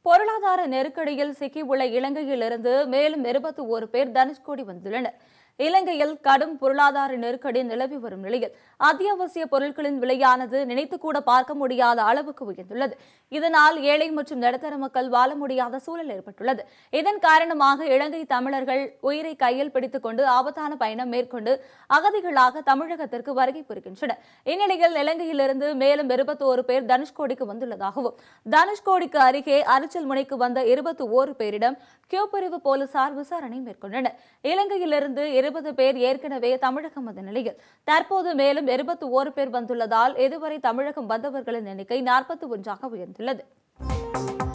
பொருளாதார நெருக்கடியில் சிக்கியுள்ள இலங்கையிலிருந்து மேலும் இருபத்தி ஒரு பேர் தனுஷ்கோடி வந்துள்ளனர் இலங்கையில் கடும் பொருளாதார நெருக்கடி நிலவி வரும் நிலையில் அத்தியாவசிய பொருட்களின் விலையானது நினைத்து கூட பார்க்க முடியாத அளவுக்கு உயர்ந்துள்ளது இதனால் ஏழை மற்றும் நடுத்தர மக்கள் வாழ முடியாத சூழல் ஏற்பட்டுள்ளது இதன் காரணமாக இலங்கை தமிழர்கள் உயிரை கையில் பிடித்துக் கொண்டு ஆபத்தான பயணம் மேற்கொண்டு அகதிகளாக தமிழகத்திற்கு வருகை புரிகின்றனர் இந்நிலையில் இலங்கையிலிருந்து மேலும் இருபத்தோரு பேர் தனுஷ்கோடிக்கு வந்துள்ளதாகவும் தனுஷ்கோடிக்கு அருகே அரிச்சல் முனைக்கு வந்த இருபத்தி ஓரு பேரிடம் கியூ பிரிவு போலீசார் விசாரணை மேற்கொண்டனர் இலங்கையிலிருந்து இருபது பேர் ஏற்கனவே தமிழகம் வந்த நிலையில் தற்போது மேலும் இருபத்தி ஓரு பேர் வந்துள்ளதால் இதுவரை தமிழகம் வந்தவர்களின் எண்ணிக்கை நாற்பத்தி ஒன்றாக உயர்ந்துள்ளது